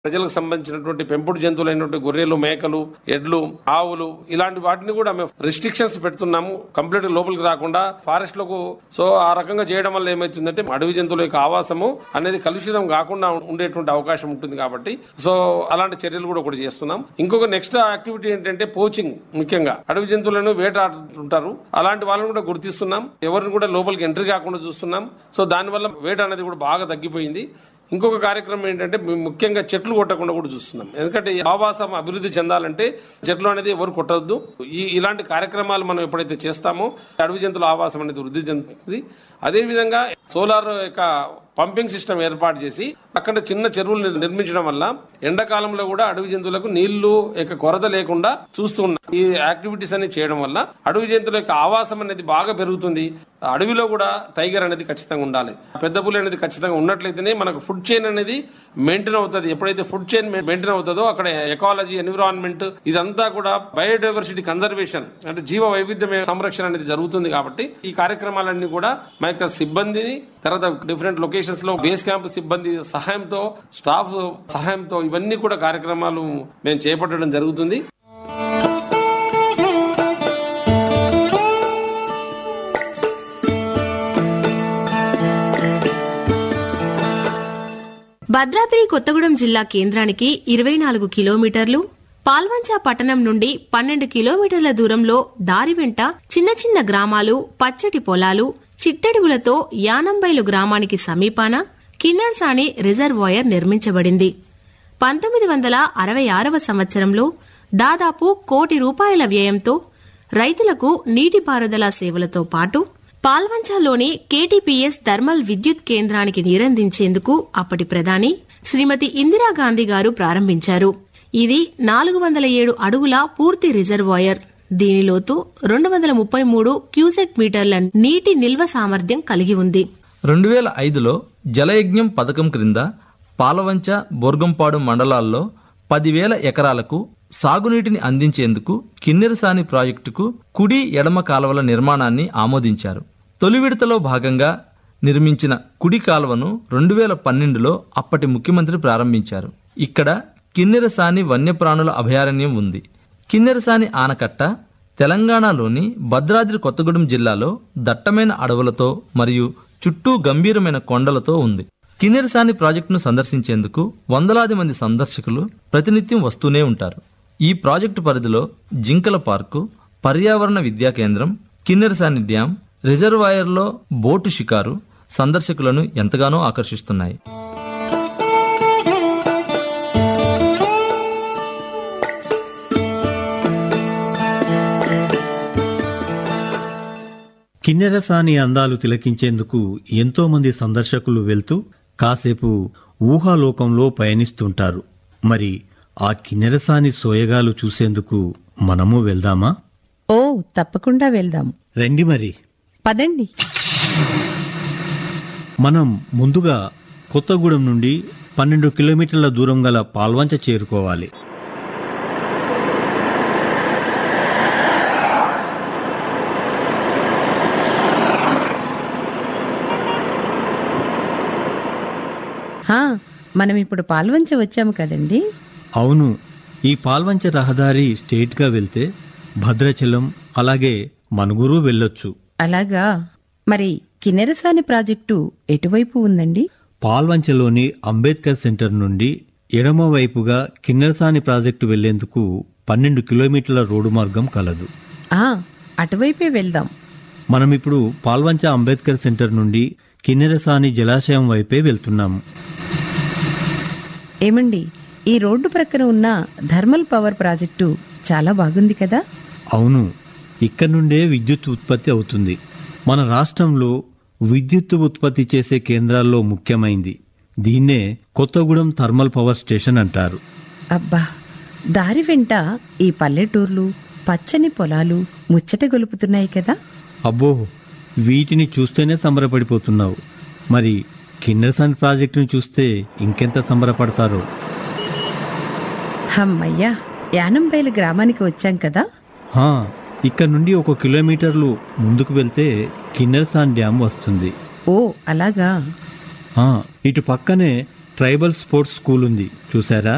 ప్రజలకు సంబంధించినటువంటి పెంపుడు జంతువులైనటువంటి గొర్రెలు మేకలు ఎడ్లు ఆవులు ఇలాంటి వాటిని కూడా మేము రిస్ట్రిక్షన్స్ పెడుతున్నాము కంప్లీట్ లోపలికి రాకుండా ఫారెస్ట్ లకు సో ఆ రకంగా చేయడం వల్ల ఏమైతుందంటే అడవి జంతువుల యొక్క ఆవాసము అనేది కలుషితం కాకుండా ఉండేటువంటి అవకాశం ఉంటుంది కాబట్టి సో అలాంటి చర్యలు కూడా ఒకటి చేస్తున్నాం ఇంకొక నెక్స్ట్ యాక్టివిటీ ఏంటంటే పోచింగ్ ముఖ్యంగా అడవి జంతువులను వేటాడుతుంటారు అలాంటి వాళ్ళని కూడా గుర్తిస్తున్నాం ఎవరిని కూడా లోపలికి ఎంట్రీ కాకుండా చూస్తున్నాం సో దానివల్ల వేట అనేది కూడా బాగా తగ్గిపోయింది ఇంకొక కార్యక్రమం ఏంటంటే మేము ముఖ్యంగా చెట్లు కొట్టకుండా కూడా చూస్తున్నాం ఎందుకంటే ఈ ఆవాసం అభివృద్ధి చెందాలంటే చెట్లు అనేది ఎవరు కొట్టవద్దు ఈ ఇలాంటి కార్యక్రమాలు మనం ఎప్పుడైతే చేస్తామో అడవి జంతువుల ఆవాసం అనేది వృద్ధి చెందుతుంది అదేవిధంగా సోలార్ యొక్క పంపింగ్ సిస్టమ్ ఏర్పాటు చేసి అక్కడ చిన్న చెరువులు నిర్- నిర్మించడం వల్ల ఎండాకాలంలో కూడా అడవి జంతువులకు నీళ్లు యొక్క కొరత లేకుండా చూస్తున్నాం ఈ యాక్టివిటీస్ అన్ని చేయడం వల్ల అడవి జంతువుల యొక్క ఆవాసం అనేది బాగా పెరుగుతుంది అడవిలో కూడా టైగర్ అనేది ఖచ్చితంగా ఉండాలి పెద్ద పులి అనేది ఖచ్చితంగా ఉన్నట్లయితేనే మనకు ఫుడ్ చైన్ అనేది మెయింటైన్ అవుతుంది ఎప్పుడైతే ఫుడ్ చైన్ మెయింటైన్ అవుతుందో అక్కడ ఎకాలజీ ఎన్విరాన్మెంట్ ఇదంతా కూడా బయోడైవర్సిటీ కన్జర్వేషన్ అంటే జీవ వైవిధ్యం సంరక్షణ అనేది జరుగుతుంది కాబట్టి ఈ కార్యక్రమాలన్నీ కూడా మా యొక్క సిబ్బందిని తర్వాత డిఫరెంట్ లొకేషన్స్ లో బేస్ క్యాంప్ సిబ్బంది సహాయంతో స్టాఫ్ సహాయంతో ఇవన్నీ కూడా కార్యక్రమాలు మేము చేపట్టడం జరుగుతుంది భద్రాద్రి కొత్తగూడెం జిల్లా కేంద్రానికి ఇరవై నాలుగు కిలోమీటర్లు పాల్వంచ పట్టణం నుండి పన్నెండు కిలోమీటర్ల దూరంలో దారి వెంట చిన్న చిన్న గ్రామాలు పచ్చటి పొలాలు చిట్టడివులతో యానంబైలు గ్రామానికి సమీపాన కిన్నర్సాని రిజర్వాయర్ నిర్మించబడింది పంతొమ్మిది వందల అరవై ఆరవ సంవత్సరంలో దాదాపు కోటి రూపాయల వ్యయంతో రైతులకు నీటిపారుదల సేవలతో పాటు పాల్వంచాలోని కేటీపీఎస్ థర్మల్ విద్యుత్ కేంద్రానికి నీరందించేందుకు అప్పటి ప్రధాని శ్రీమతి ఇందిరాగాంధీ గారు ప్రారంభించారు ఇది నాలుగు వందల ఏడు అడుగుల పూర్తి రిజర్వాయర్ దీని లోతు రెండు వందల ముప్పై మూడు క్యూసెక్ మీటర్ల నీటి నిల్వ సామర్థ్యం కలిగి ఉంది రెండు వేల ఐదులో జలయజ్ఞం పథకం క్రింద పాలవంచ బోర్గంపాడు మండలాల్లో పదివేల ఎకరాలకు సాగునీటిని అందించేందుకు కిన్నెరసాని ప్రాజెక్టుకు కుడి ఎడమ కాలువల నిర్మాణాన్ని ఆమోదించారు తొలి విడతలో భాగంగా నిర్మించిన కుడి కాలువను రెండు వేల పన్నెండులో అప్పటి ముఖ్యమంత్రి ప్రారంభించారు ఇక్కడ కిన్నెరసాని వన్యప్రాణుల అభయారణ్యం ఉంది కిన్నెరసాని ఆనకట్ట తెలంగాణలోని భద్రాద్రి కొత్తగూడెం జిల్లాలో దట్టమైన అడవులతో మరియు చుట్టూ గంభీరమైన కొండలతో ఉంది కిన్నెరసాని ప్రాజెక్టును సందర్శించేందుకు వందలాది మంది సందర్శకులు ప్రతినిత్యం వస్తూనే ఉంటారు ఈ ప్రాజెక్టు పరిధిలో జింకల పార్కు పర్యావరణ విద్యా కేంద్రం కిన్నెరసాని డ్యాం రిజర్వాయర్లో బోటు షికారు సందర్శకులను ఎంతగానో ఆకర్షిస్తున్నాయి కిన్నెరసాని అందాలు తిలకించేందుకు ఎంతో మంది సందర్శకులు వెళ్తూ కాసేపు ఊహాలోకంలో పయనిస్తుంటారు మరి ఆ కిన్నెరసాని సోయగాలు చూసేందుకు మనము వెళ్దామా ఓ తప్పకుండా వెళ్దాం రండి మరి పదండి మనం ముందుగా కొత్తగూడెం నుండి పన్నెండు కిలోమీటర్ల దూరం గల పాల్వంచ చేరుకోవాలి హా మనం ఇప్పుడు పాల్వంచ వచ్చాము కదండి అవును ఈ పాల్వంచ రహదారి స్ట్రేట్గా వెళ్తే భద్రాచలం అలాగే మనుగురు వెళ్ళొచ్చు అలాగా మరి కిన్నెరసాని ప్రాజెక్టు ఎటువైపు ఉందండి పాల్వంచలోని అంబేద్కర్ సెంటర్ నుండి ఎడమ వైపుగా కిన్నెరసాని ప్రాజెక్టు వెళ్లేందుకు పన్నెండు కిలోమీటర్ల రోడ్డు మార్గం కలదు ఆ అటువైపే వెళ్దాం మనం ఇప్పుడు పాల్వంచ అంబేద్కర్ సెంటర్ నుండి కిన్నెరసాని జలాశయం వైపే వెళ్తున్నాము ఏమండి ఈ రోడ్డు ప్రక్కన ఉన్న థర్మల్ పవర్ ప్రాజెక్టు చాలా బాగుంది కదా అవును ఇక్కడ నుండే విద్యుత్ ఉత్పత్తి అవుతుంది మన రాష్ట్రంలో విద్యుత్ ఉత్పత్తి చేసే కేంద్రాల్లో ముఖ్యమైంది దీన్నే కొత్తగూడెం థర్మల్ పవర్ స్టేషన్ అంటారు అబ్బా దారి వెంట ఈ పల్లెటూర్లు పచ్చని పొలాలు ముచ్చట గొలుపుతున్నాయి కదా అబ్బో వీటిని చూస్తేనే సంబరపడిపోతున్నావు మరి కిన్నెరసాని ప్రాజెక్టును చూస్తే ఇంకెంత సంబరపడతారో హమ్మయ్యా యానంబైలు గ్రామానికి వచ్చాం కదా హా, ఇక్కడ నుండి ఒక కిలోమీటర్లు ముందుకు వెళ్తే కిన్నెరసాన్ డ్యామ్ వస్తుంది ఓ అలాగా ఆ, ఇటు పక్కనే ట్రైబల్ స్పోర్ట్స్ స్కూల్ ఉంది చూసారా